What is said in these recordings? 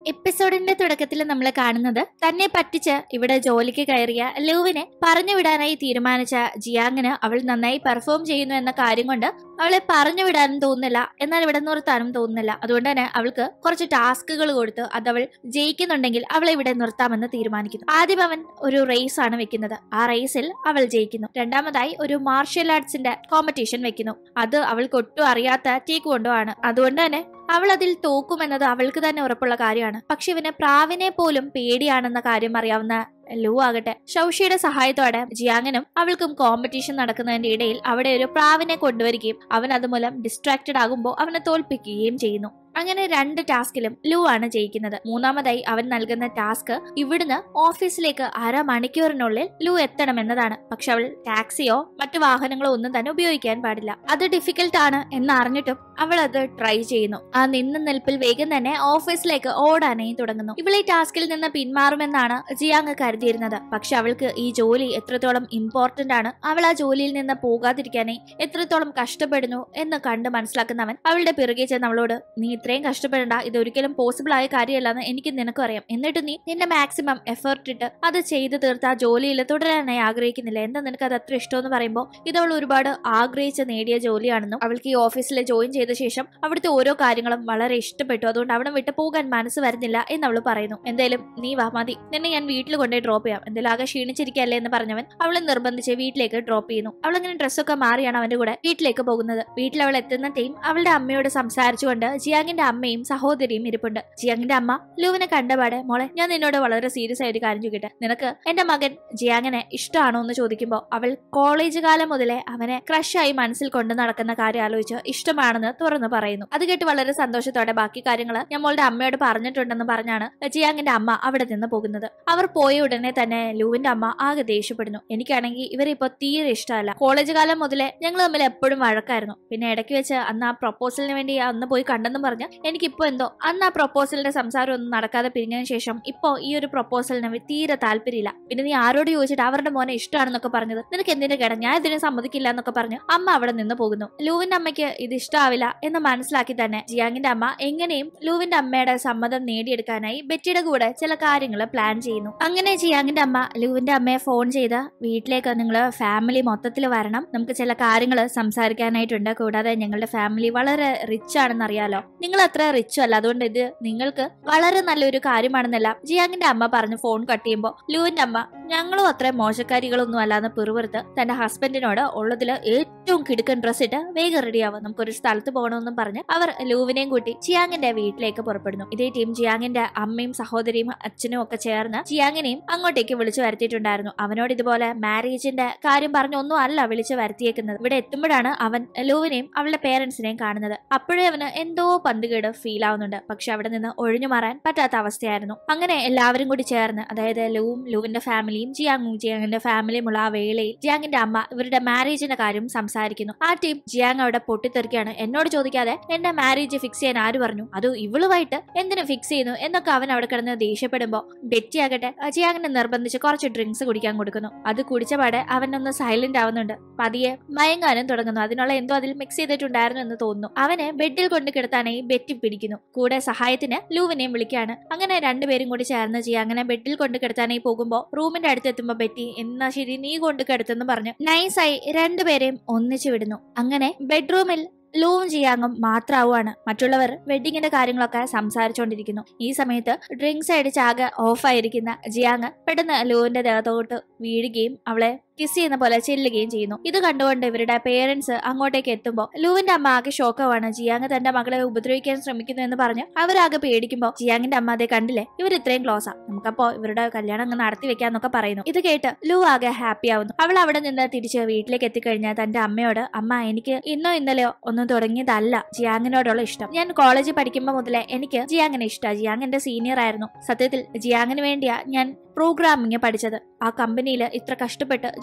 എപ്പിസോഡിന്റെ തുടക്കത്തിൽ നമ്മൾ കാണുന്നത് തന്നെ പറ്റിച്ച് ഇവിടെ ജോലിക്ക് കയറിയ ലൂവിനെ പറഞ്ഞു വിടാനായി തീരുമാനിച്ച ജിയാങ്ങിന് അവൾ നന്നായി പെർഫോം ചെയ്യുന്നു എന്ന കാര്യം കൊണ്ട് അവളെ പറഞ്ഞു വിടാനും തോന്നുന്നില്ല എന്നാൽ ഇവിടെ നിർത്താനും തോന്നുന്നില്ല അതുകൊണ്ട് തന്നെ അവൾക്ക് കുറച്ച് ടാസ്കുകൾ കൊടുത്ത് അതവൾ ജയിക്കുന്നുണ്ടെങ്കിൽ അവളെ ഇവിടെ നിർത്താമെന്ന് തീരുമാനിക്കുന്നു ആദ്യം അവൻ ഒരു റേസ് ആണ് വെക്കുന്നത് ആ റേസിൽ അവൾ ജയിക്കുന്നു രണ്ടാമതായി ഒരു മാർഷ്യൽ ആർട്സിന്റെ കോമ്പറ്റീഷൻ വെക്കുന്നു അത് അവൾക്ക് ഒട്ടും അറിയാത്ത ടേക്ക് കൊണ്ടോ ആണ് അതുകൊണ്ട് തന്നെ അവൾ അതിൽ തോക്കുമെന്നത് അവൾക്ക് തന്നെ ഉറപ്പുള്ള കാര്യമാണ് പക്ഷെ ഇവന് പ്രാവിനെ പോലും പേടിയാണെന്ന കാര്യം അറിയാവുന്ന ലൂ ആകട്ടെ ഷൌഷിയുടെ സഹായത്തോടെ ജിയാങ്ങിനും അവൾക്കും കോമ്പറ്റീഷൻ നടക്കുന്നതിന്റെ ഇടയിൽ അവിടെ ഒരു പ്രാവിനെ കൊണ്ടുവരികയും അവൻ അതുമൂലം ഡിസ്ട്രാക്റ്റഡ് ആകുമ്പോൾ അവനെ തോൽപ്പിക്കുകയും ചെയ്യുന്നു അങ്ങനെ രണ്ട് ടാസ്കിലും ലൂ ആണ് ജയിക്കുന്നത് മൂന്നാമതായി അവൻ നൽകുന്ന ടാസ്ക് ഇവിടുന്ന് ഓഫീസിലേക്ക് അരമണിക്കൂറിനുള്ളിൽ ലൂ എത്തണമെന്നതാണ് പക്ഷെ അവൾ ടാക്സിയോ മറ്റു വാഹനങ്ങളോ ഒന്നും തന്നെ ഉപയോഗിക്കാൻ പാടില്ല അത് ഡിഫിക്കൽട്ട് ആണ് എന്ന് അറിഞ്ഞിട്ടും അവൾ അത് ട്രൈ ചെയ്യുന്നു ആ നിന്ന നിൽപ്പിൽ വേഗം തന്നെ ഓഫീസിലേക്ക് ഓടാനായി തുടങ്ങുന്നു ഇവൾ ഈ ടാസ്കിൽ നിന്ന് പിന്മാറുമെന്നാണ് ജിയാങ് കരുതിയിരുന്നത് പക്ഷെ അവൾക്ക് ഈ ജോലി എത്രത്തോളം ഇമ്പോർട്ടന്റ് ആണ് അവൾ ആ ജോലിയിൽ നിന്ന് പോകാതിരിക്കാനായി എത്രത്തോളം കഷ്ടപ്പെടുന്നു എന്ന് കണ്ട് മനസ്സിലാക്കുന്നവൻ അവളുടെ പിറകെ ചെന്ന് അവളോട് നീ ഇത്രയും കഷ്ടപ്പെടണ്ട ഇത് ഒരിക്കലും പോസിബിൾ ആയ കാര്യമല്ലെന്ന് എനിക്ക് നിനക്കും അറിയാം എന്നിട്ട് നീ നിന്റെ മാക്സിമം എഫേർട്ട് ഇട്ട് അത് ചെയ്തു തീർത്ത് ആ ജോലിയിൽ തുടരാനായി ആഗ്രഹിക്കുന്നില്ല എന്താ നിനക്ക് അത് അത്ര ഇഷ്ടമെന്ന് പറയുമ്പോൾ ഇത് അവൾ ഒരുപാട് ആഗ്രഹിച്ച് നേടിയ ജോലിയാണെന്നും അവൾക്ക് ഈ ഓഫീസിൽ ജോയിൻ ചെയ്ത ശേഷം അവിടുത്തെ ഓരോ കാര്യങ്ങളും വളരെ ഇഷ്ടപ്പെട്ടു അതുകൊണ്ട് അവിടെ വിട്ട് പോകാൻ മനസ്സ് വരുന്നില്ല എന്ന് അവൾ പറയുന്നു എന്തായാലും നീ വാ മതി നിന്നെ ഞാൻ വീട്ടിൽ കൊണ്ടുപോയി ഡ്രോപ്പ് ചെയ്യാം എന്തായാലും ആകെ ക്ഷീണിച്ചിരിക്കല്ലേ എന്ന് പറഞ്ഞവൻ അവളെ നിർബന്ധിച്ച് വീട്ടിലേക്ക് ഡ്രോപ്പ് ചെയ്യുന്നു അവൾ അങ്ങനെ ഡ്രസ്സൊക്കെ മാറിയാണ് അവന്റെ കൂടെ വീട്ടിലേക്ക് പോകുന്നത് വീട്ടിൽ അവൾ എത്തുന്ന ടൈം അവളുടെ അമ്മയോട് സംസാരിച്ചുകൊണ്ട് ജിയാങ്ങിന്റെ അമ്മയും സഹോദരിയും ഇരിപ്പുണ്ട് ജിയാങ്ങിന്റെ അമ്മ ലൂവിനെ കണ്ടപാടെ മോളെ ഞാൻ നിന്നോട് വളരെ സീരിയസ് ആയ ഒരു കാര്യം ചോദിക്കട്ടെ നിനക്ക് എന്റെ മകൻ ജിയാങ്ങിനെ ഇഷ്ടമാണോ എന്ന് ചോദിക്കുമ്പോൾ അവൾ കോളേജ് കാലം മുതലേ അവനെ ക്രഷായി മനസ്സിൽ കൊണ്ടു നടക്കുന്ന കാര്യം ആലോചിച്ച് ഇഷ്ടമാണെന്ന് തുറന്നു പറയുന്നു അത് കേട്ട് വളരെ സന്തോഷത്തോടെ ബാക്കി കാര്യങ്ങൾ ഞാൻ മോളുടെ അമ്മയോട് പറഞ്ഞിട്ടുണ്ടെന്ന് പറഞ്ഞാണ് ജിയാങ്ങിന്റെ അമ്മ അവിടെ നിന്ന് പോകുന്നത് അവർ പോയ ഉടനെ തന്നെ ലൂവിന്റെ അമ്മ ആകെ ദേഷ്യപ്പെടുന്നു എനിക്കാണെങ്കിൽ ഇവരെ ഇപ്പൊ തീരെ ഇഷ്ടമല്ല കോളേജ് കാലം മുതലേ ഞങ്ങൾ തമ്മിൽ എപ്പോഴും വഴക്കായിരുന്നു പിന്നെ ഇടയ്ക്ക് വെച്ച് അന്ന് ആ പ്രപ്പോസലിന് വേണ്ടി അന്ന് പോയി കണ്ടെന്നും പറഞ്ഞ് എനിക്കിപ്പോ എന്തോ അന്ന് ആ പ്രപ്പോസലിന്റെ സംസാരം ഒന്നും നടക്കാതെ പിരിഞ്ഞതിന് ശേഷം ഇപ്പോ ഈ ഒരു പ്രപ്പോസലിന് തീരെ താല്പര്യമില്ല പിന്നെ നീ ആരോട് ചോദിച്ചിട്ട് അവരുടെ മോനെ ഇഷ്ടമാണെന്നൊക്കെ പറഞ്ഞത് നിനക്ക് എന്തിന്റെ കേട ഞാൻ ഇതിനെ സമ്മതിക്കില്ല എന്നൊക്കെ പറഞ്ഞ് അമ്മ അവിടെ നിന്ന് പോകുന്നു ലൂവിന്റെ അമ്മയ്ക്ക് ഇത് ഇഷ്ടാവില്ല എന്ന് മനസ്സിലാക്കി തന്നെ ജിയാങ്ങിന്റെ അമ്മ എങ്ങനെയും ലൂവിന്റെ അമ്മയുടെ സമ്മതം നേടിയെടുക്കാനായി ബെറ്റിയുടെ കൂടെ ചില കാര്യങ്ങൾ പ്ലാൻ ചെയ്യുന്നു അങ്ങനെ ജിയാങ്ങിന്റെ അമ്മ ലൂവിന്റെ അമ്മയെ ഫോൺ ചെയ്ത് വീട്ടിലേക്ക് നിങ്ങൾ ഫാമിലി മൊത്തത്തിൽ വരണം നമുക്ക് ചില കാര്യങ്ങൾ സംസാരിക്കാനായിട്ടുണ്ട് കൂടാതെ ഞങ്ങളുടെ ഫാമിലി വളരെ റിച്ച് ആണെന്ന് അറിയാലോ നിങ്ങൾ അത്ര റിച്ചും അല്ല അതുകൊണ്ട് ഇത് നിങ്ങൾക്ക് വളരെ നല്ലൊരു കാര്യമാണെന്നല്ല ജിയാങ്ങിന്റെ അമ്മ പറഞ്ഞ് ഫോൺ കട്ട് ചെയ്യുമ്പോൾ ലൂവിന്റെ അമ്മ ഞങ്ങളും അത്ര മോശക്കാരികളൊന്നും അല്ലാന്ന് പിറുപിറുത്ത് തന്റെ ഹസ്ബൻഡിനോട് ഉള്ളതിൽ ഏറ്റവും കിടുക്കൻ ഡ്രസ് ഇട്ട് വേഗം റെഡിയാവും നമുക്കൊരു സ്ഥലത്ത് പോകണമെന്നും പറഞ്ഞ് അവർ ലൂവിനെയും കൂട്ടി ജിയാങ്ങിന്റെ വീട്ടിലേക്ക് പുറപ്പെടുന്നു ഇതേ ടീം ജിയാങ്ങിന്റെ അമ്മയും സഹോദരിയും അച്ഛനും ഒക്കെ ചേർന്ന് ജിയാങ്ങിനെയും അങ്ങോട്ടേക്ക് വിളിച്ചു വരുത്തിയിട്ടുണ്ടായിരുന്നു അവനോട് ഇതുപോലെ മാരേജിന്റെ കാര്യം പറഞ്ഞൊന്നും അല്ല വിളിച്ചു വരുത്തിയേക്കുന്നത് ഇവിടെ എത്തുമ്പോഴാണ് അവൻ ലൂവിനെയും അവളുടെ പേരൻസിനെയും കാണുന്നത് അപ്പോഴേ അവന് എന്തോ പന്തുകേട് ഫീൽ ആവുന്നുണ്ട് പക്ഷെ അവിടെ നിന്ന് ഒഴിഞ്ഞു മാറാൻ പറ്റാത്ത അവസ്ഥയായിരുന്നു അങ്ങനെ എല്ലാവരും കൂടി ചേർന്ന് അതായത് ലൂവും ലൂവിന്റെ ഫാമിലിയും ജിയാങ്ങും ജിയാങ്ങിന്റെ ഫാമിലിയുമുള്ള ആ വേളയിൽ ജിയാങ്ങിന്റെ അമ്മ ഇവരുടെ മാരേജിന്റെ കാര്യം സംസാരിക്കുന്നു ആ ടീം ജിയാങ് അവിടെ പൊട്ടിത്തെറിക്കാണ് എന്നോട് ചോദിക്കാതെ എന്റെ മാരേജ് ഫിക്സ് ചെയ്യാൻ ആര് പറഞ്ഞു അത് ഇവളുമായിട്ട് എന്തിനു ഫിക്സ് ചെയ്യുന്നു എന്നൊക്കെ അവൻ അവിടെ കിടന്ന് ദേഷ്യപ്പെടുമ്പോ ബെറ്റി ആകട്ടെ ജിയാങ്ങിനെ നിർബന്ധിച്ച് കുറച്ച് ഡ്രിങ്ക്സ് കുടിക്കാൻ കൊടുക്കുന്നു അത് കുടിച്ച പാടെ അവനൊന്ന് സൈലന്റ് ആവുന്നുണ്ട് പതിയെ മയങ്ങാനും തുടങ്ങുന്നു അതിനുള്ള എന്തോ അതിൽ മിക്സ് ചെയ്തിട്ടുണ്ടായിരുന്നു എന്ന് തോന്നുന്നു അവനെ ബെഡിൽ കൊണ്ട് കിടത്താനായി ബെറ്റി പിടിക്കുന്നു കൂടെ സഹായത്തിന് ലൂവിനെയും വിളിക്കാണ് അങ്ങനെ രണ്ടുപേരും കൂടി ചേർന്ന് ചെയ്യാം അങ്ങനെ ബെഡിൽ കൊണ്ട് കിടത്താനായി പോകുമ്പോൾ റൂമിന്റെ അടുത്ത് എത്തുമ്പോ ബെറ്റി എന്നാ ശരി നീ കൊണ്ട് കിടത്തെന്ന് പറഞ്ഞു നൈസായി രണ്ടുപേരെയും ഒന്നിച്ചു വിടുന്നു അങ്ങനെ ബെഡ്റൂമിൽ ലൂവും ജിയാങ്ങും മാത്രാവുകയാണ് മറ്റുള്ളവർ വെഡിങ്ങിന്റെ കാര്യങ്ങളൊക്കെ സംസാരിച്ചുകൊണ്ടിരിക്കുന്നു ഈ സമയത്ത് ഡ്രിങ്ക്സ് അടിച്ച് ആകെ ഓഫായിരിക്കുന്ന ജിയാങ് പെട്ടെന്ന് ലൂവിന്റെ ദേഹത്തോട്ട് വീഴുകയും അവളെ കിസ് ചെയ്യുന്ന പോലെ ചെല്ലുകയും ചെയ്യുന്നു ഇത് കണ്ടുകൊണ്ട് ഇവരുടെ പേരൻസ് അങ്ങോട്ടേക്ക് എത്തുമ്പോൾ ലൂവിന്റെ അമ്മ ആകെ ഷോക്കാവാണ് ജിയാങ് തന്റെ മകളെ ഉപദ്രവിക്കാൻ ശ്രമിക്കുന്നു എന്ന് പറഞ്ഞ് അവരാകെ പേടിക്കുമ്പോൾ ജിയാങ്ങിന്റെ അമ്മ അതേ കണ്ടില്ലേ ഇവർ ഇത്രയും ക്ലോസാ നമുക്കപ്പോ ഇവരുടെ കല്യാണം അങ്ങ് നടത്തി വെക്കാന്നൊക്കെ പറയുന്നു ഇത് കേട്ട് ലൂ ആകെ ഹാപ്പി ആവുന്നു അവൾ അവിടെ നിന്ന് തിരിച്ച് വീട്ടിലേക്ക് എത്തിക്കഴിഞ്ഞാൽ തന്റെ അമ്മയോട് അമ്മ എനിക്ക് ഇന്നോ ഇന്നലെയോ ഒന്നും തുടങ്ങിയതല്ല ജിയാങ്ങിനോടുള്ള ഇഷ്ടം ഞാൻ കോളേജിൽ പഠിക്കുമ്പോൾ മുതലേ എനിക്ക് ജിയാങ്ങിനെ ഇഷ്ടമാണ് ജിയാങ് എന്റെ സീനിയർ ആയിരുന്നു സത്യത്തിൽ ജിയാങ്ങിന് വേണ്ടിയാ ഞാൻ പ്രോഗ്രാമിംഗ് പഠിച്ചത് ആ കമ്പനിയിൽ ഇത്ര കഷ്ടപ്പെട്ട്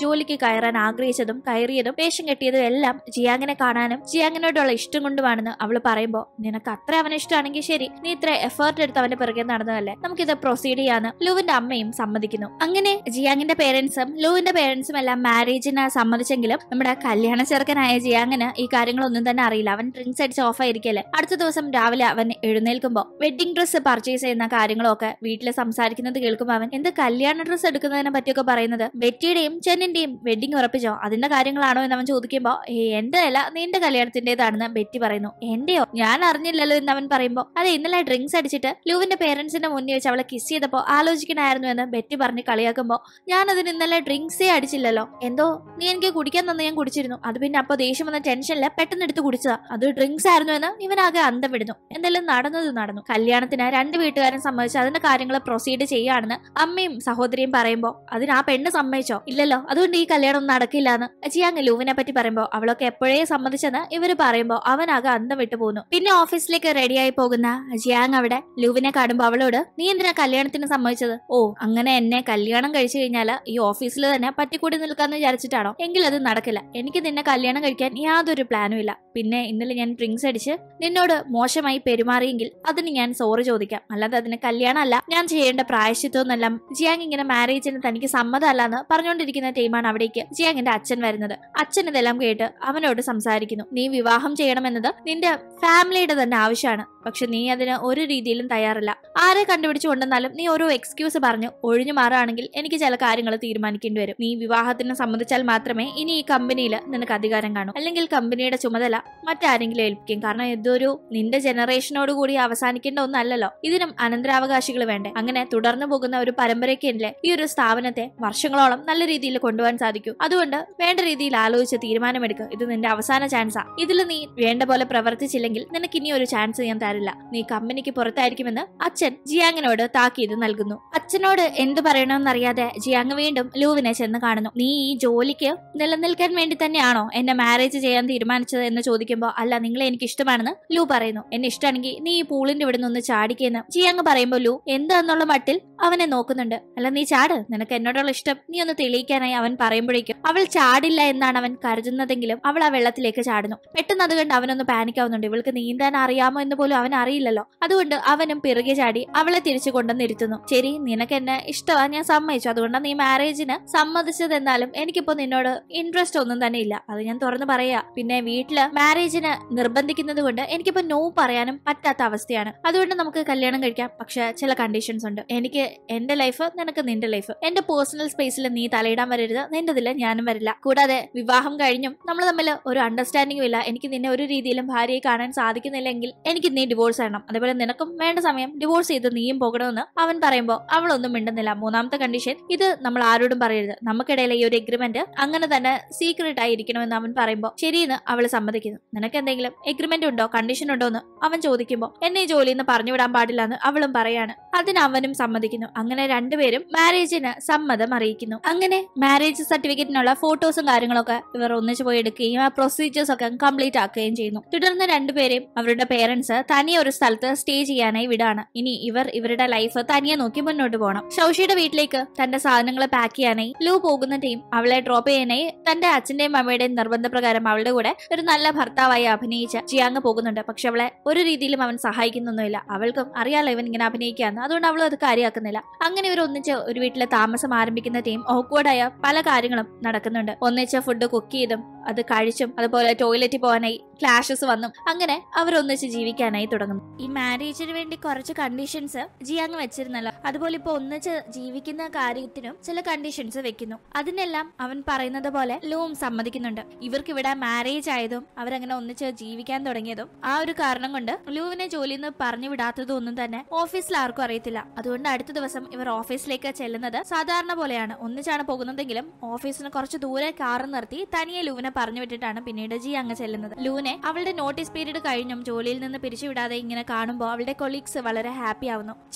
ജോലിക്ക് കയറാൻ ആഗ്രഹിച്ചതും കയറിയതും വേഷം കെട്ടിയതും എല്ലാം ജിയാങ്ങിനെ കാണാനും ജിയാങ്ങിനോടുള്ള ഇഷ്ടം കൊണ്ടുമാണെന്ന് അവള് പറയുമ്പോ നിനക്ക് അത്ര അവനെ ഇഷ്ടമാണെങ്കിൽ ശരി നീ ഇത്ര എഫേർട്ട് എടുത്ത് അവന്റെ പിറകെ നടന്നതല്ലേ നമുക്കിത് പ്രൊസീഡ് ചെയ്യാന്ന് ലൂവിന്റെ അമ്മയും സമ്മതിക്കുന്നു അങ്ങനെ ജിയാങ്ങിന്റെ പേരൻസും ലൂവിന്റെ പേരൻസും എല്ലാം മാരേജിന് സമ്മതിച്ചെങ്കിലും നമ്മുടെ കല്യാണ ചെറുക്കനായ ജിയാങ്ങിന് ഈ കാര്യങ്ങളൊന്നും തന്നെ അറിയില്ല അവൻ ഡ്രിങ്ക്സ് അടിച്ച് ഓഫ് ആയിരിക്കല്ലേ അടുത്ത ദിവസം രാവിലെ അവൻ എഴുന്നേൽക്കുമ്പോ വെഡിങ് ഡ്രസ്സ് പർച്ചേസ് ചെയ്യുന്ന കാര്യങ്ങളൊക്കെ വീട്ടിൽ സംസാരിക്കുന്നത് കേൾക്കുമ്പോൾ അവൻ എന്ത് കല്യാണ ഡ്രസ്സ് എടുക്കുന്നതിനെ പറ്റിയൊക്കെ പറയുന്നത് ബെറ്റിയുടെയും ചെന്നിന്റെയും വെഡിങ് ഉറപ്പിച്ചോ അതിന്റെ കാര്യങ്ങളാണോ എന്ന് അവൻ ചോദിക്കുമ്പോ "ഏ, എന്റെ അല്ല നിന്റെ കല്യാണത്തിന്റേതാണെന്ന് ബെറ്റി പറയുന്നു എന്റെയോ ഞാൻ അറിഞ്ഞില്ലല്ലോ എന്ന് അവൻ പറയുമ്പോ അതെ ഇന്നലെ ഡ്രിങ്ക്സ് അടിച്ചിട്ട് ലൂവിന്റെ പേരൻസിന്റെ മുന്നിൽ വെച്ച് അവളെ കിസ് ചെയ്തപ്പോ ആലോചിക്കണായിരുന്നു എന്ന് ബെറ്റി പറഞ്ഞ് കളിയാക്കുമ്പോ ഞാൻ അതിന് ഇന്നലെ ഡ്രിങ്ക്സേ അടിച്ചില്ലല്ലോ എന്തോ നീ എനിക്ക് കുടിക്കാൻ തന്നെ ഞാൻ കുടിച്ചിരുന്നു അത് പിന്നെ അപ്പൊ ദേഷ്യം വന്ന ടെൻഷനില് പെട്ടെന്ന് എടുത്ത് കുടിച്ചതാ അത് ഡ്രിങ്ക്സ് ആയിരുന്നു എന്ന് ഇവനാകെ അന്തം വിടുന്നു എന്തായാലും നടന്നത് നടന്നു കല്യാണത്തിന് രണ്ട് വീട്ടുകാരും സമ്മതിച്ച് അതിന്റെ കാര്യങ്ങൾ പ്രൊസീഡ് ചെയ്യാണെന്ന് അമ്മയും സഹോദരിയും പറയുമ്പോ അതിന് ആ പെണ്ണ് സമ്മതിച്ചോ ഇല്ലല്ലോ അതുകൊണ്ട് ഈ കല്യാണം ഒന്നും നടക്കില്ല എന്ന് ജിയാങ് ലൂവിനെ പറ്റി പറയുമ്പോ അവളൊക്കെ എപ്പോഴേ സമ്മതിച്ചെന്ന് ഇവര് പറയുമ്പോ അവനാകെ അന്തം വിട്ടു പോകുന്നു പിന്നെ ഓഫീസിലേക്ക് റെഡിയായി പോകുന്ന ജിയാങ് അവിടെ ലൂവിനെ കാണുമ്പോ അവളോട് നീ എന്തിനാ കല്യാണത്തിന് സമ്മതിച്ചത് ഓ അങ്ങനെ എന്നെ കല്യാണം കഴിച്ചു കഴിഞ്ഞാൽ ഈ ഓഫീസിൽ തന്നെ പറ്റിക്കൂടി നിൽക്കാന്ന് വിചാരിച്ചിട്ടാണോ എങ്കിൽ അത് നടക്കില്ല എനിക്ക് നിന്നെ കല്യാണം കഴിക്കാൻ യാതൊരു പ്ലാനും ഇല്ല പിന്നെ ഇന്നലെ ഞാൻ ഡ്രിങ്ക്സ് അടിച്ച് നിന്നോട് മോശമായി പെരുമാറിയെങ്കിൽ അതിന് ഞാൻ സോറി ചോദിക്കാം അല്ലാതെ അതിന് കല്യാണമല്ല ഞാൻ ചെയ്യേണ്ട പ്രായശ്ചിത്വമെന്നെല്ലാം ജിയാങ് ഇങ്ങനെ മാരേജിന് തനിക്ക് സമ്മതമല്ലെന്ന് പറഞ്ഞുകൊണ്ടിരിക്കുന്ന ടീമാണ് അവിടേക്ക് ജിയാങ്ങിന്റെ അച്ഛൻ വരുന്നത് അച്ഛൻ ഇതെല്ലാം കേട്ട് അവനോട് സംസാരിക്കുന്നു നീ വിവാഹം ചെയ്യണമെന്നത് നിന്റെ ഫാമിലിയുടെ തന്നെ ആവശ്യമാണ് പക്ഷെ നീ അതിന് ഒരു രീതിയിലും തയ്യാറില്ല ആരെ കണ്ടുപിടിച്ചു കൊണ്ടെന്നാലും നീ ഓരോ എക്സ്ക്യൂസ് പറഞ്ഞു ഒഴിഞ്ഞു മാറുകയാണെങ്കിൽ എനിക്ക് ചില കാര്യങ്ങൾ തീരുമാനിക്കേണ്ടി വരും നീ വിവാഹത്തിന് സമ്മതിച്ചാൽ മാത്രമേ ഇനി ഈ കമ്പനിയിൽ നിനക്ക് അധികാരം കാണൂ അല്ലെങ്കിൽ കമ്പനിയുടെ ചുമതല മറ്റാരെങ്കിലും ഏൽപ്പിക്കും കാരണം ഇതൊരു നിന്റെ ജനറേഷനോട് കൂടി അവസാനിക്കേണ്ട ഒന്നല്ലല്ലോ ഇതിനും അനന്തരാവകാശികൾ വേണ്ടേ അങ്ങനെ തുടർന്നു പോകുന്ന ഒരു പരമ്പരയ്ക്കല്ലേ ഈ ഒരു സ്ഥാപനത്തെ വർഷങ്ങളോളം നല്ല രീതിയിൽ കൊണ്ടുപോകാൻ സാധിക്കൂ അതുകൊണ്ട് വേണ്ട രീതിയിൽ ആലോചിച്ച് തീരുമാനമെടുക്കുക ഇത് നിന്റെ അവസാന ചാൻസാ ഇതിൽ നീ വേണ്ട പോലെ പ്രവർത്തിച്ചില്ലെങ്കിൽ നിനക്ക് ഇനി ഒരു ചാൻസ് ഞാൻ തരില്ല നീ കമ്പനിക്ക് പുറത്തായിരിക്കുമെന്ന് അച്ഛൻ ജിയാങ്ങിനോട് താക്കീത് നൽകുന്നു അച്ഛനോട് എന്ത് പറയണമെന്നറിയാതെ ജിയാങ് വീണ്ടും ലൂവിനെ ചെന്ന് കാണുന്നു നീ ഈ ജോലിക്ക് നിലനിൽക്കാൻ വേണ്ടി തന്നെയാണോ എന്നെ മാരേജ് ചെയ്യാൻ തീരുമാനിച്ചത് എന്ന് ചോദിക്കുമ്പോൾ അല്ല നിങ്ങളെ എനിക്ക് ഇഷ്ടമാണെന്ന് ലൂ പറയുന്നു എന്നെ ഇഷ്ടമാണെങ്കിൽ നീ ഈ പൂളിന്റെ ഇവിടെ നിന്ന് ചാടിക്കെന്ന് ജിയാങ് പറയുമ്പോൾ ലൂ എന്താന്നുള്ള മട്ടിൽ അവനെ നോക്കുന്നുണ്ട് അല്ല നീ ചാട് നിനക്ക് എന്നോടുള്ള ഇഷ്ടം നീ ഒന്ന് തെളിയിക്കാനായി അവൻ പറയുമ്പോഴേക്കും അവൾ ചാടില്ല എന്നാണ് അവൻ കരുതുന്നതെങ്കിലും അവൾ ആ വെള്ളത്തിലേക്ക് ചാടുന്നു പെട്ടെന്ന് അത് കണ്ട് അവനൊന്ന് പാനിക് ആവുന്നുണ്ട് ഇവൾക്ക് നീന്താൻ അറിയാമോ എന്ന് പോലും അവൻ അറിയില്ലല്ലോ അതുകൊണ്ട് അവനും പിറകെ ചാടി അവളെ തിരിച്ചു കൊണ്ടുവന്നിരുത്തുന്നു ശരി നിനക്ക് എന്നെ ഇഷ്ടമാ ഞാൻ സമ്മതിച്ചു അതുകൊണ്ട് നീ മാരേജിന് സമ്മതിച്ചതെന്നാലും എനിക്കിപ്പോ നിന്നോട് ഇൻട്രസ്റ്റ് ഒന്നും തന്നെ ഇല്ല അത് ഞാൻ തുറന്നു പറയാ പിന്നെ വീട്ടില് മാരേജിന് നിർബന്ധിക്കുന്നത് കൊണ്ട് എനിക്കിപ്പോ നോ പറയാനും പറ്റാത്ത അവസ്ഥയാണ് അതുകൊണ്ട് നമുക്ക് കല്യാണം കഴിക്കാം പക്ഷെ ചില കണ്ടീഷൻസ് ഉണ്ട് എനിക്ക് എന്റെ ലൈഫ് നിനക്ക് നിന്റെ ലൈഫ് എന്റെ പേഴ്സണൽ സ്പേസിൽ നീ തലയിടാൻ വരരുത് നിന്റെതില് ഞാനും വരില്ല കൂടാതെ വിവാഹം കഴിഞ്ഞും നമ്മൾ തമ്മിൽ ഒരു അണ്ടർസ്റ്റാൻഡിംഗും ഇല്ല എനിക്ക് നിന്നെ ഒരു രീതിയിലും ഭാര്യയെ കാണാൻ സാധിക്കുന്നില്ലെങ്കിൽ എനിക്ക് നീ ഡിവോഴ്സ് ചെയ്യണം അതേപോലെ നിനക്കും വേണ്ട സമയം ഡിവോഴ്സ് ചെയ്ത് നീയും പോകണമെന്ന് അവൻ പറയുമ്പോൾ അവളൊന്നും മിണ്ടുന്നില്ല മൂന്നാമത്തെ കണ്ടീഷൻ ഇത് നമ്മൾ ആരോടും പറയരുത് നമുക്കിടയിലെ ഈ ഒരു എഗ്രിമെന്റ് അങ്ങനെ തന്നെ സീക്രട്ട് ആയിരിക്കണമെന്ന് അവൻ പറയുമ്പോൾ ശരിയെന്ന് അവൾ സമ്മതിക്കുന്നു നിനക്ക് എന്തെങ്കിലും എഗ്രിമെന്റ് ഉണ്ടോ കണ്ടീഷൻ ഉണ്ടോ എന്ന് അവൻ ചോദിക്കുമ്പോൾ എന്നെ ഈ ജോലിയിൽ നിന്ന് പറഞ്ഞുവിടാൻ പാടില്ല എന്ന് അവളും പറയാണ് അതിന് അവനും സമ്മതിക്കുന്നു അങ്ങനെ രണ്ടുപേരും മാരേജിന് സമ്മതം അറിയിക്കുന്നു അങ്ങനെ മാരേജ് സർട്ടിഫിക്കറ്റിനുള്ള ഫോട്ടോസും കാര്യങ്ങളൊക്കെ ഇവർ ഒന്നിച്ചു പോയി എടുക്കുകയും ആ പ്രൊസീജിയേഴ്സ് ഒക്കെ കംപ്ലീറ്റ് ആക്കുകയും ചെയ്യുന്നു തുടർന്ന് രണ്ടുപേരെയും അവരുടെ പേരൻസ് തനിയെ ഒരു സ്ഥലത്ത് സ്റ്റേ ചെയ്യാനായി വിടാണ് ഇനി ഇവർ ഇവരുടെ ലൈഫ് തനിയെ നോക്കി മുന്നോട്ട് പോകണം ഷൗഷിയുടെ വീട്ടിലേക്ക് തന്റെ സാധനങ്ങൾ പാക്ക് ചെയ്യാനായി ലൂ പോകുന്ന ടീം അവളെ ഡ്രോപ്പ് ചെയ്യാനായി തന്റെ അച്ഛന്റെയും അമ്മയുടെയും നിർബന്ധപ്രകാരം അവളുടെ കൂടെ ഒരു നല്ല ഭർത്താവായി അഭിനയിച്ച ജിയാങ് പോകുന്നുണ്ട് പക്ഷെ അവളെ ഒരു രീതിയിലും അവൻ സഹായിക്കുന്നൊന്നുമില്ല അവൾക്കും അറിയാലോ ഇവൻ ഇങ്ങനെ അഭിനയിക്കാന്ന് അതുകൊണ്ട് അവൾ അത് കാര്യമാക്കുന്നില്ല അങ്ങനെ ഇവർ ഒന്നിച്ച് ഒരു വീട്ടിലെ താമസം ആരംഭിക്കുന്ന ടീം ഓക്വേർഡായ പല കാര്യങ്ങളും നടക്കുന്നുണ്ട് ഒന്നിച്ച് ഫുഡ് കുക്ക് ചെയ്തും അത് കഴിച്ചും അതുപോലെ ടോയ്ലറ്റിൽ പോകാനായി ക്ലാഷസ് വന്നും അങ്ങനെ അവർ ഒന്നിച്ച് ജീവിക്കാനായി തുടങ്ങുന്നു ഈ മാരേജിന് വേണ്ടി കുറച്ച് കണ്ടീഷൻസ് ജിയാങ് വെച്ചിരുന്നല്ലോ അതുപോലെ ഇപ്പൊ ഒന്നിച്ച് ജീവിക്കുന്ന കാര്യത്തിനും ചില കണ്ടീഷൻസ് വെക്കുന്നു അതിനെല്ലാം അവൻ പറയുന്നത് പോലെ ലൂവും സമ്മതിക്കുന്നുണ്ട് ഇവർക്ക് ഇവിടെ മാരേജ് ആയതും അവരങ്ങനെ ഒന്നിച്ച് ജീവിക്കാൻ തുടങ്ങിയതും ആ ഒരു കാരണം കൊണ്ട് ലൂവിനെ ജോലിയിൽ നിന്ന് പറഞ്ഞു വിടാത്തതും ഒന്നും തന്നെ ഓഫീസിൽ ആർക്കും അറിയത്തില്ല അതുകൊണ്ട് അടുത്ത ദിവസം ഇവർ ഓഫീസിലേക്ക് ചെല്ലുന്നത് സാധാരണ പോലെയാണ് ഒന്നിച്ചാണ് പോകുന്നതെങ്കിലും ഓഫീസിന് കുറച്ച് ദൂരെ കാർ നിർത്തി തനിയെ ലൂവിനെ പറഞ്ഞു വിട്ടിട്ടാണ് പിന്നീട് ജി അങ്ങ് ചെല്ലുന്നത് ലൂവിനെ അവളുടെ നോട്ടീസ് പീരീഡ് കഴിഞ്ഞും ജോലിയിൽ നിന്ന് പിരിച്ചുവിടാതെ ഇങ്ങനെ കാണുമ്പോൾ അവളുടെ കൊളീഗ്സ് വളരെ ഹാപ്പി ആവുന്നു ചെൻ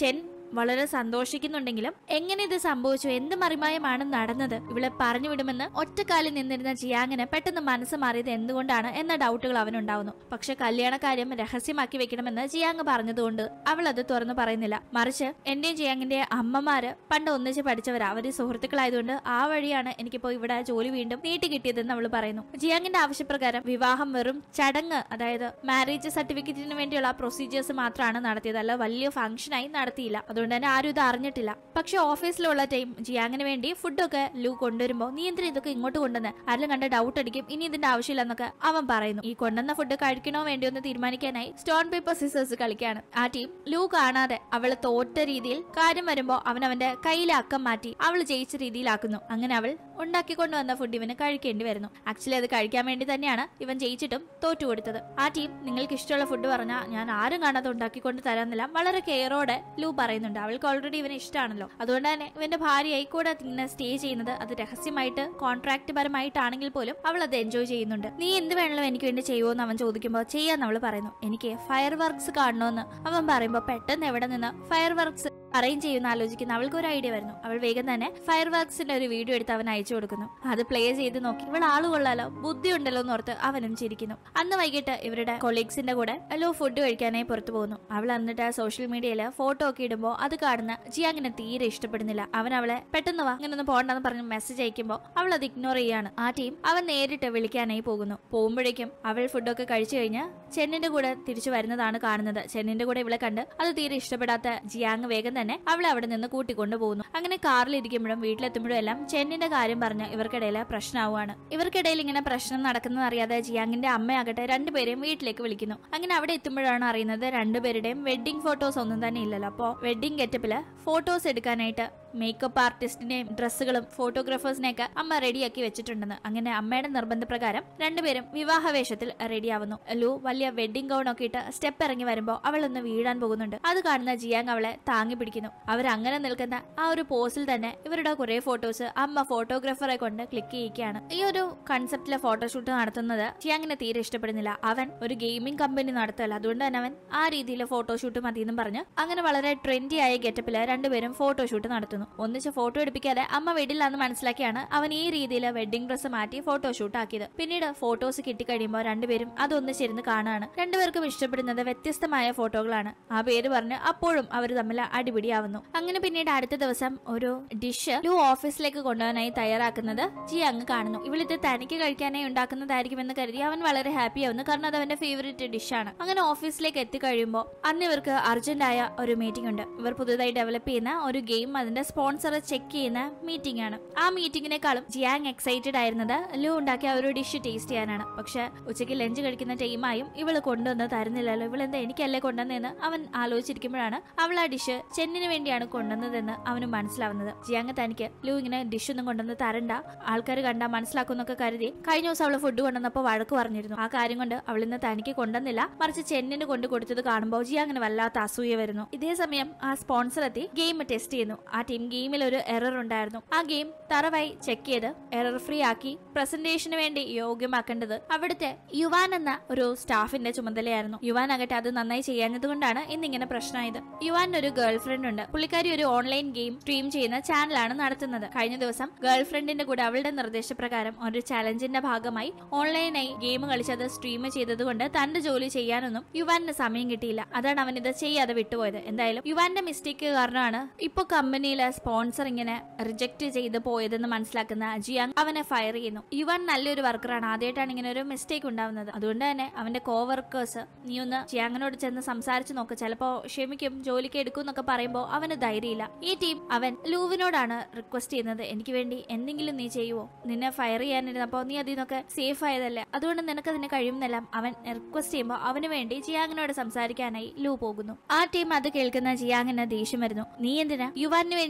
വളരെ സന്തോഷിക്കുന്നുണ്ടെങ്കിലും എങ്ങനെ ഇത് സംഭവിച്ചു എന്ത് മറിമായമാണ് നടന്നത് ഇവളെ പറഞ്ഞു വിടുമെന്ന് ഒറ്റക്കാലിൽ നിന്നിരുന്ന ജിയാങ്ങിന് പെട്ടെന്ന് മനസ്സ് മാറിയത് എന്തുകൊണ്ടാണ് എന്ന ഡൗട്ടുകൾ അവനുണ്ടാവുന്നു പക്ഷെ കല്യാണക്കാര്യം രഹസ്യമാക്കി വെക്കണമെന്ന് ജിയാങ് പറഞ്ഞതുകൊണ്ട് അവൾ അത് തുറന്നു പറയുന്നില്ല മറിച്ച് എന്റെയും ജിയാങ്ങിന്റെ അമ്മമാര് പണ്ട് ഒന്നിച്ച് പഠിച്ചവരാ അവര് സുഹൃത്തുക്കളായതുകൊണ്ട് ആ വഴിയാണ് എനിക്കിപ്പോ ഇവിടെ ജോലി വീണ്ടും നീട്ടി കിട്ടിയതെന്ന് അവൾ പറയുന്നു ജിയാങ്ങിന്റെ ആവശ്യപ്രകാരം വിവാഹം വെറും ചടങ്ങ് അതായത് മാരേജ് സർട്ടിഫിക്കറ്റിന് വേണ്ടിയുള്ള പ്രൊസീജിയേഴ്സ് മാത്രമാണ് നടത്തിയത് അല്ല വലിയ ഫംഗ്ഷനായി നടത്തിയില്ല അതുകൊണ്ട് തന്നെ ആരും ഇത് അറിഞ്ഞിട്ടില്ല പക്ഷെ ഓഫീസിലുള്ള ടൈം ജിയാങ്ങിന് വേണ്ടി ഫുഡൊക്കെ ലൂ കൊണ്ടുവരുമ്പോ നീ എന്തിനാ ഇതൊക്കെ ഇങ്ങോട്ട് കൊണ്ടുവന്ന് ആരും കണ്ട ഡൗട്ട് അടിക്കും ഇനി ഇതിന്റെ ആവശ്യമില്ലെന്നൊക്കെ അവൻ പറയുന്നു ഈ കൊണ്ടുവന്ന ഫുഡ് കഴിക്കണോ വേണ്ടിയോ എന്ന് തീരുമാനിക്കാനായി സ്റ്റോൺ പേപ്പർ സിസേഴ്സ് കളിക്കാണ് ആ ടീം ലൂ കാണാതെ അവള് തോറ്റ രീതിയിൽ കാര്യം വരുമ്പോ അവൻ അവന്റെ കയ്യിലെ അക്കം മാറ്റി അവൾ ജയിച്ച രീതിയിലാക്കുന്നു അങ്ങനെ അവൾ ഉണ്ടാക്കിക്കൊണ്ടുവന്ന ഫുഡ് ഇവന് കഴിക്കേണ്ടി വരുന്നു ആക്ച്വലി അത് കഴിക്കാൻ വേണ്ടി തന്നെയാണ് ഇവൻ ജയിച്ചിട്ടും തോറ്റു കൊടുത്തത് ആ ടീം നിങ്ങൾക്ക് ഇഷ്ടമുള്ള ഫുഡ് പറഞ്ഞാൽ ഞാൻ ആരും കാണാതെ ഉണ്ടാക്കിക്കൊണ്ട് തരാമെന്നില്ല വളരെ കെയറോടെ ലൂ പറയുന്നുണ്ട് അവൾക്ക് ഓൾറെഡി ഇവന് ഇഷ്ടമാണല്ലോ അതുകൊണ്ട് തന്നെ ഇവന്റെ ഭാര്യയായി കൂടെ ഇങ്ങനെ സ്റ്റേ ചെയ്യുന്നത് അത് രഹസ്യമായിട്ട് കോൺട്രാക്ട് പരമായിട്ടാണെങ്കിൽ പോലും അവൾ അത് എൻജോയ് ചെയ്യുന്നുണ്ട് നീ എന്ത് വേണമല്ലോ എനിക്ക് വേണ്ടി ചെയ്യുമോന്ന് അവൻ ചോദിക്കുമ്പോൾ ചെയ്യാന്ന് അവൾ പറയുന്നു എനിക്ക് ഫയർ വർക്ക്സ് കാണണമെന്ന് അവൻ പറയുമ്പോൾ പെട്ടെന്ന് എവിടെ നിന്ന് ഫയർ വർക്ക്സ് അറേഞ്ച് ചെയ്യുന്ന ആലോചിക്കുന്ന അവൾക്ക് ഒരു ഐഡിയ വരുന്നു അവൾ വേഗം തന്നെ ഫയർ വർക്സിന്റെ ഒരു വീഡിയോ എടുത്ത് അവൻ അയച്ചു കൊടുക്കുന്നു അത് പ്ലേ ചെയ്ത് നോക്കി ഇവൾ ആള് കൊള്ളാലോ ബുദ്ധി ഉണ്ടല്ലോ എന്ന് ഓർത്ത് അവനും ചിരിക്കുന്നു അന്ന് വൈകിട്ട് ഇവരുടെ കൊളീഗ്സിന്റെ കൂടെ അല്ലോ ഫുഡ് കഴിക്കാനായി പുറത്തു പോകുന്നു അവൾ എന്നിട്ട് സോഷ്യൽ മീഡിയയിൽ ഫോട്ടോ ഒക്കെ ഇടുമ്പോൾ അത് കാണുന്ന ജിയാങ്ങിനെ തീരെ ഇഷ്ടപ്പെടുന്നില്ല അവൻ അവളെ പെട്ടെന്ന് വാ ഇങ്ങനെ ഒന്ന് പോകണ്ടെന്ന് പറഞ്ഞ് മെസ്സേജ് അയക്കുമ്പോൾ അവൾ അത് ഇഗ്നോർ ചെയ്യാണ് ആ ടീം അവൻ നേരിട്ട് വിളിക്കാനായി പോകുന്നു പോകുമ്പോഴേക്കും അവൾ ഫുഡൊക്കെ കഴിച്ചു കഴിഞ്ഞ് ചെന്നിന്റെ കൂടെ തിരിച്ചു വരുന്നതാണ് കാണുന്നത് ചെന്നിന്റെ കൂടെ ഇവളെ കണ്ട് അത് തീരെ ഇഷ്ടപ്പെടാത്ത ജിയാങ് വേഗം തന്നെ അവളെ അവിടെ നിന്ന് കൂട്ടിക്കൊണ്ടു പോകുന്നു അങ്ങനെ കാറിലിരിക്കുമ്പോഴും വീട്ടിലെത്തുമ്പോഴും എല്ലാം ചെന്നിന്റെ കാര്യം പറഞ്ഞ് ഇവർക്കിടയിൽ പ്രശ്നമാവുകയാണ് ഇവർക്കിടയിൽ ഇങ്ങനെ പ്രശ്നം നടക്കുന്നത് അറിയാതെ ജിയാങ്ങിന്റെ അമ്മയാകട്ടെ രണ്ടുപേരെയും വീട്ടിലേക്ക് വിളിക്കുന്നു അങ്ങനെ അവിടെ എത്തുമ്പോഴാണ് അറിയുന്നത് രണ്ടുപേരുടെയും വെഡിങ് ഫോട്ടോസ് ഒന്നും തന്നെ ഇല്ലല്ലോ അപ്പോ വെഡിങ് ഗെറ്റപ്പില് ഫോട്ടോസ് എടുക്കാനായിട്ട് മേക്കപ്പ് ആർട്ടിസ്റ്റിന്റെയും ഡ്രസ്സുകളും ഫോട്ടോഗ്രാഫേഴ്സിനെയൊക്കെ അമ്മ റെഡിയാക്കി വെച്ചിട്ടുണ്ടെന്ന് അങ്ങനെ അമ്മയുടെ നിർബന്ധപ്രകാരം രണ്ടുപേരും വിവാഹവേഷത്തിൽ റെഡിയാവുന്നു ലു വലിയ വെഡിങ് ഗൗൺ ഒക്കെ ഇട്ട് സ്റ്റെപ്പ് ഇറങ്ങി വരുമ്പോൾ അവൾ ഒന്ന് വീഴാൻ പോകുന്നുണ്ട് അത് കാണുന്ന ജിയാങ് അവളെ താങ്ങി പിടിക്കുന്നു അവരങ്ങനെ നിൽക്കുന്ന ആ ഒരു പോസിൽ തന്നെ ഇവരുടെ കുറെ ഫോട്ടോസ് അമ്മ ഫോട്ടോഗ്രാഫറെ കൊണ്ട് ക്ലിക്ക് ചെയ്യിക്കുകയാണ് ഈ ഒരു കൺസെപ്റ്റിലെ ഫോട്ടോഷൂട്ട് നടത്തുന്നത് ജിയാങ്ങിനെ തീരെ ഇഷ്ടപ്പെടുന്നില്ല അവൻ ഒരു ഗെയിമിംഗ് കമ്പനി നടത്തല്ല അതുകൊണ്ട് തന്നെ അവൻ ആ രീതിയിൽ ഫോട്ടോഷൂട്ട് മതി എന്നും പറഞ്ഞ് അങ്ങനെ വളരെ ട്രെൻഡി ആയ ഗെറ്റപ്പില് രണ്ടുപേരും ഫോട്ടോഷൂട്ട് നടത്തുന്നു ഒന്നിച്ച് ഫോട്ടോ എടുപ്പിക്കാതെ അമ്മ വിടില്ല എന്ന് മനസ്സിലാക്കിയാണ് അവൻ ഈ രീതിയിൽ വെഡിങ് ഡ്രസ്സ് മാറ്റി ഫോട്ടോഷൂട്ട് ആക്കിയത് പിന്നീട് ഫോട്ടോസ് കിട്ടിക്കഴിയുമ്പോൾ രണ്ടുപേരും അതൊന്നിച്ചിരുന്ന് കാണുകയാണ് രണ്ടുപേർക്കും ഇഷ്ടപ്പെടുന്നത് വ്യത്യസ്തമായ ഫോട്ടോകളാണ് ആ പേര് പറഞ്ഞ് അപ്പോഴും അവർ തമ്മിൽ അടിപിടിയാവുന്നു അങ്ങനെ പിന്നീട് അടുത്ത ദിവസം ഒരു ഡിഷ് ലു ഓഫീസിലേക്ക് കൊണ്ടുപോകാനായി തയ്യാറാക്കുന്നത് ജി അങ്ങ് കാണുന്നു ഇവളിത് തനിക്ക് കഴിക്കാനായി ഉണ്ടാക്കുന്നതായിരിക്കുമെന്ന് കരുതി അവൻ വളരെ ഹാപ്പി ആവുന്നു കാരണം അത് അവന്റെ ഫേവറേറ്റ് ഡിഷാണ് അങ്ങനെ ഓഫീസിലേക്ക് എത്തിക്കഴിയുമ്പോൾ അന്ന് ഇവർക്ക് അർജന്റ് ആയ ഒരു മീറ്റിംഗ് ഉണ്ട് ഇവർ പുതുതായി ഡെവലപ്പ് ചെയ്യുന്ന ഒരു ഗെയിം അതിന്റെ സ്പോൺസർ ചെക്ക് ചെയ്യുന്ന മീറ്റിംഗ് ആണ് ആ മീറ്റിംഗിനേക്കാളും ജിയാങ് എക്സൈറ്റഡ് ആയിരുന്നത് ലു ഉണ്ടാക്കിയ ഒരു ഡിഷ് ടേസ്റ്റ് ചെയ്യാനാണ് പക്ഷെ ഉച്ചയ്ക്ക് ലഞ്ച് കഴിക്കുന്ന ടൈമായും ഇവള് കൊണ്ടുവന്ന് തരുന്നില്ലല്ലോ ഇവളെന്താ എനിക്കല്ലേ കൊണ്ടുവന്നതെന്ന് അവൻ ആലോചിച്ചിരിക്കുമ്പോഴാണ് അവൾ ആ ഡിഷ് ചെന്നിന് വേണ്ടിയാണ് കൊണ്ടുവന്നതെന്ന് അവന് മനസ്സിലാവുന്നത് ജിയാങ് തനിക്ക് ലു ഇങ്ങനെ ഡിഷ് ഒന്നും കൊണ്ടുവന്ന് തരണ്ട ആൾക്കാർ കണ്ടാ മനസ്സിലാക്കുന്നൊക്കെ കരുതി കഴിഞ്ഞ ദിവസം അവള് ഫുഡ് കൊണ്ടുവന്നപ്പോൾ വഴക്ക് പറഞ്ഞിരുന്നു ആ കാര്യം കൊണ്ട് അവൾ ഇന്ന് തനിക്ക് കൊണ്ടുവന്നില്ല മറിച്ച് ചെന്നിന് കൊണ്ട് കൊടുത്തത് കാണുമ്പോൾ ജിയാങ്ങിന് വല്ലാത്ത അസൂയ വരുന്നു ഇതേ സമയം ആ സ്പോൺസർ എത്തി ഗെയിം ടെസ്റ്റ് ചെയ്യുന്നു ആ ടീം ഗെയിമിൽ ഒരു എറർ ഉണ്ടായിരുന്നു ആ ഗെയിം തറവായി ചെക്ക് ചെയ്ത് എറർ ഫ്രീ ആക്കി പ്രസന്റേഷന് വേണ്ടി യോഗ്യമാക്കേണ്ടത് അവിടുത്തെ യുവാൻ എന്ന ഒരു സ്റ്റാഫിന്റെ ചുമതലയായിരുന്നു യുവാൻ ആകട്ടെ അത് നന്നായി ചെയ്യാഞ്ഞത് കൊണ്ടാണ് ഇന്നിങ്ങനെ പ്രശ്നമായത് യുവാൻ ഒരു ഗേൾ ഫ്രണ്ട് ഉണ്ട് പുള്ളിക്കാരി ഒരു ഓൺലൈൻ ഗെയിം സ്ട്രീം ചെയ്യുന്ന ചാനലാണ് നടത്തുന്നത് കഴിഞ്ഞ ദിവസം ഗേൾ ഫ്രണ്ടിന്റെ കൂടെ അവളുടെ നിർദ്ദേശപ്രകാരം ഒരു ചലഞ്ചിന്റെ ഭാഗമായി ഓൺലൈനായി ഗെയിം കളിച്ചത് സ്ട്രീം ചെയ്തത് കൊണ്ട് തന്റെ ജോലി ചെയ്യാനൊന്നും യുവാന്റെ സമയം കിട്ടിയില്ല അതാണ് അവൻ ഇത് ചെയ്യാതെ വിട്ടുപോയത് എന്തായാലും യുവാന്റെ മിസ്റ്റേക്ക് കാരണമാണ് ഇപ്പൊ കമ്പനിയിലെ സ്പോൺസർ ഇങ്ങനെ റിജക്ട് ചെയ്ത് പോയതെന്ന് മനസ്സിലാക്കുന്ന ജിയാങ് അവനെ ഫയർ ചെയ്യുന്നു യുവാൻ നല്ലൊരു വർക്കറാണ് ആദ്യമായിട്ടാണ് ഇങ്ങനെ ഒരു മിസ്റ്റേക്ക് ഉണ്ടാവുന്നത് അതുകൊണ്ട് തന്നെ അവന്റെ കോ വർക്കേഴ്സ് നീ ഒന്ന് ജിയാങ്ങിനോട് ചെന്ന് സംസാരിച്ചു നോക്ക് ചിലപ്പോ ക്ഷമിക്കും ജോലിക്ക് എടുക്കും എന്നൊക്കെ പറയുമ്പോൾ അവന് ധൈര്യമില്ല ഈ ടീം അവൻ ലൂവിനോടാണ് റിക്വസ്റ്റ് ചെയ്യുന്നത് എനിക്ക് വേണ്ടി എന്തെങ്കിലും നീ ചെയ്യുവോ നിന്നെ ഫയർ ചെയ്യാനിരുന്നപ്പോ നീ അതിൽ നിന്നൊക്കെ സേഫ് ആയതല്ലേ അതുകൊണ്ട് നിനക്ക് അതിന് കഴിയുമെന്നെല്ലാം അവൻ റിക്വസ്റ്റ് ചെയ്യുമ്പോൾ അവന് വേണ്ടി ജിയാങ്ങിനോട് സംസാരിക്കാനായി ലൂ പോകുന്നു ആ ടീം അത് കേൾക്കുന്ന ജിയാങ്ങിന് ദേഷ്യം വരുന്നു നീ എന്തിനാ യുവാന് വേണ്ടി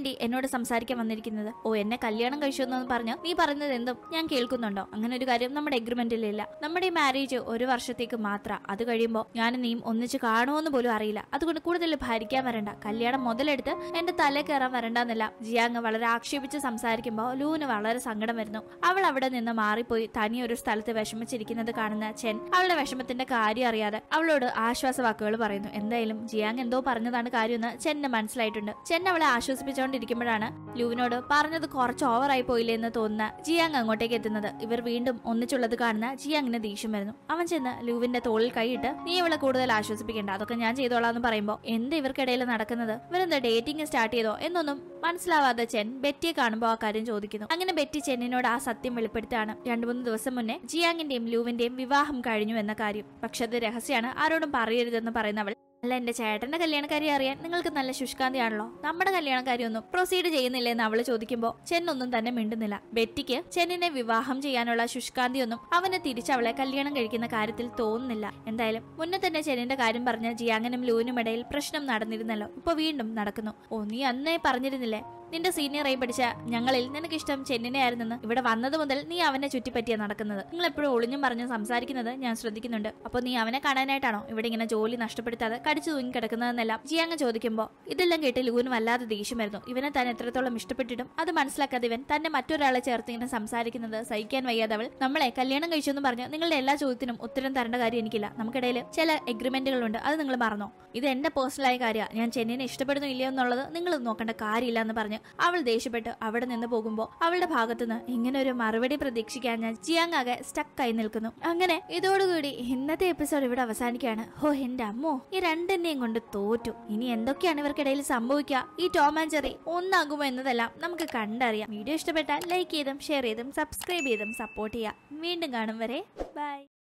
പറ്റി എന്നോട് സംസാരിക്കാൻ വന്നിരിക്കുന്നത് ഓ എന്നെ കല്യാണം കഴിച്ചു എന്ന് പറഞ്ഞ് നീ പറയുന്നത് എന്തും ഞാൻ കേൾക്കുന്നുണ്ടോ അങ്ങനെ ഒരു കാര്യം നമ്മുടെ എഗ്രിമെന്റിലില്ല നമ്മുടെ ഈ മാരേജ് ഒരു വർഷത്തേക്ക് മാത്രം അത് കഴിയുമ്പോൾ ഞാനും നീയും ഒന്നിച്ച് കാണുമെന്ന് പോലും അറിയില്ല അതുകൊണ്ട് കൂടുതൽ ഭരിക്കാൻ വരണ്ട കല്യാണം മുതലെടുത്ത് എന്റെ തല കയറാൻ വരണ്ടെന്നല്ല ജിയാങ് വളരെ ആക്ഷേപിച്ച് സംസാരിക്കുമ്പോൾ ലൂന് വളരെ സങ്കടം വരുന്നു അവൾ അവിടെ നിന്ന് മാറിപ്പോയി തനി ഒരു സ്ഥലത്ത് വിഷമിച്ചിരിക്കുന്നത് കാണുന്ന ചെൻ അവളുടെ വിഷമത്തിന്റെ കാര്യം അറിയാതെ അവളോട് ആശ്വാസവാക്കുകൾ പറയുന്നു എന്തായാലും ജിയാങ് എന്തോ പറഞ്ഞതാണ് കാര്യമെന്ന് ചെന്ന് മനസ്സിലായിട്ടുണ്ട് ചെൻ അവളെ ആശ്വസിപ്പിച്ചുകൊണ്ടിരിക്കുമ്പോഴാണ് ലൂവിനോട് പറഞ്ഞത് കുറച്ച് ഓവറായി പോയില്ലേ എന്ന് തോന്നുന്ന ജിയാങ് അങ്ങോട്ടേക്ക് എത്തുന്നത് ഇവർ വീണ്ടും ഒന്നിച്ചുള്ളത് കാണുന്ന ജിയാങ്ങിന് ദേഷ്യം വരുന്നു അവൻ ചെന്ന് ലൂവിന്റെ തോളിൽ കൈയിട്ട് നീ ഇവളെ കൂടുതൽ ആശ്വസിപ്പിക്കേണ്ട അതൊക്കെ ഞാൻ ചെയ്തോളാം എന്ന് പറയുമ്പോൾ എന്ത് ഇവർക്കിടയിൽ നടക്കുന്നത് ഇവരെന്താ ഡേറ്റിംഗ് സ്റ്റാർട്ട് ചെയ്തോ എന്നൊന്നും മനസ്സിലാവാതെ ചെൻ ബെറ്റിയെ കാണുമ്പോൾ ആ കാര്യം ചോദിക്കുന്നു അങ്ങനെ ബെറ്റി ചെന്നിനോട് ആ സത്യം വെളിപ്പെടുത്താണ് രണ്ടു മൂന്ന് ദിവസം മുന്നേ ജിയാങ്ങിന്റെയും ലൂവിന്റെയും വിവാഹം കഴിഞ്ഞു എന്ന കാര്യം പക്ഷെ അത് രഹസ്യമാണ് ആരോടും പറയരുതെന്ന് പറയുന്നവൾ അല്ല എന്റെ ചേട്ടന്റെ കല്യാണക്കാരി അറിയാൻ നിങ്ങൾക്ക് നല്ല ശുഷ്കാന്തിയാണല്ലോ നമ്മുടെ കല്യാണക്കാരിയൊന്നും പ്രൊസീഡ് ചെയ്യുന്നില്ല എന്ന് അവള് ചോദിക്കുമ്പോൾ ചെന്നൊന്നും തന്നെ മിണ്ടുന്നില്ല ബെറ്റിക്ക് ചെന്നിനെ വിവാഹം ചെയ്യാനുള്ള ശുഷ്കാന്തിയൊന്നും അവന് തിരിച്ചവളെ കല്യാണം കഴിക്കുന്ന കാര്യത്തിൽ തോന്നുന്നില്ല എന്തായാലും മുന്നേ തന്നെ ചെന്നിന്റെ കാര്യം പറഞ്ഞ് ജിയാങ്ങനും ലൂനും ഇടയിൽ പ്രശ്നം നടന്നിരുന്നല്ലോ ഇപ്പൊ വീണ്ടും നടക്കുന്നു ഓ നീ അന്നേ പറഞ്ഞിരുന്നില്ലേ നിന്റെ സീനിയറായി പഠിച്ച ഞങ്ങളിൽ നിനക്ക് ഇഷ്ടം ചെന്നിനെ ആയിരുന്നെന്ന് ഇവിടെ വന്നത് മുതൽ നീ അവനെ ചുറ്റിപ്പറ്റിയാ നടക്കുന്നത് നിങ്ങൾ എപ്പോഴും ഒളിഞ്ഞും പറഞ്ഞ് സംസാരിക്കുന്നത് ഞാൻ ശ്രദ്ധിക്കുന്നുണ്ട് അപ്പോൾ നീ അവനെ കാണാനായിട്ടാണോ ഇവിടെ ഇങ്ങനെ ജോലി നഷ്ടപ്പെടുത്താതെ കടിച്ചു തൂങ്ങി കിടക്കുന്നതെന്നെല്ലാം ജിയാങ് ചോദിക്കുമ്പോൾ ഇതെല്ലാം കേട്ട് ലൂന് വല്ലാതെ ദേഷ്യം വരുന്നു ഇവനെ താൻ എത്രത്തോളം ഇഷ്ടപ്പെട്ടിട്ടും അത് മനസ്സിലാക്കാതെ ഇവൻ തന്നെ മറ്റൊരാളെ ചേർത്ത് ഇങ്ങനെ സംസാരിക്കുന്നത് സഹിക്കാൻ വയ്യാതെ അവൾ നമ്മളെ കല്യാണം കഴിച്ചു എന്ന് പറഞ്ഞ് നിങ്ങളുടെ എല്ലാ ചോദ്യത്തിനും ഉത്തരം തരേണ്ട കാര്യം എനിക്കില്ല നമുക്കിടയിൽ ചില എഗ്രിമെന്റുകളുണ്ട് അത് നിങ്ങൾ മറന്നോ ഇത് എന്റെ പേഴ്സണലായ കാര്യമാണ് ഞാൻ ചെന്നിനെ ഇഷ്ടപ്പെടുന്നു ഇല്ലയോ എന്നുള്ളത് നിങ്ങൾ നോക്കേണ്ട കാര്യമില്ല എന്ന് പറഞ്ഞ് അവൾ ദേഷ്യപ്പെട്ട് അവിടെ നിന്ന് പോകുമ്പോൾ അവളുടെ ഭാഗത്തുനിന്ന് ഇങ്ങനെ ഒരു മറുപടി പ്രതീക്ഷിക്കാൻ ഞാൻ ജിയാങ് ആകെ സ്റ്റക്കായി നിൽക്കുന്നു അങ്ങനെ ഇതോടുകൂടി ഇന്നത്തെ എപ്പിസോഡ് ഇവിടെ അവസാനിക്കുകയാണ് ഹോ എന്റെ അമ്മോ ഈ രണ്ടെന്നെയും കൊണ്ട് തോറ്റു ഇനി എന്തൊക്കെയാണ് ഇവർക്കിടയിൽ സംഭവിക്കുക ഈ ടോം ആൻഡ് ജെറി ഒന്നാകുമോ എന്നതെല്ലാം നമുക്ക് കണ്ടറിയാം വീഡിയോ ഇഷ്ടപ്പെട്ടാൽ ലൈക്ക് ചെയ്തും ഷെയർ ചെയ്തും സബ്സ്ക്രൈബ് ചെയ്തും സപ്പോർട്ട് ചെയ്യാം വീണ്ടും കാണും വരെ ബൈ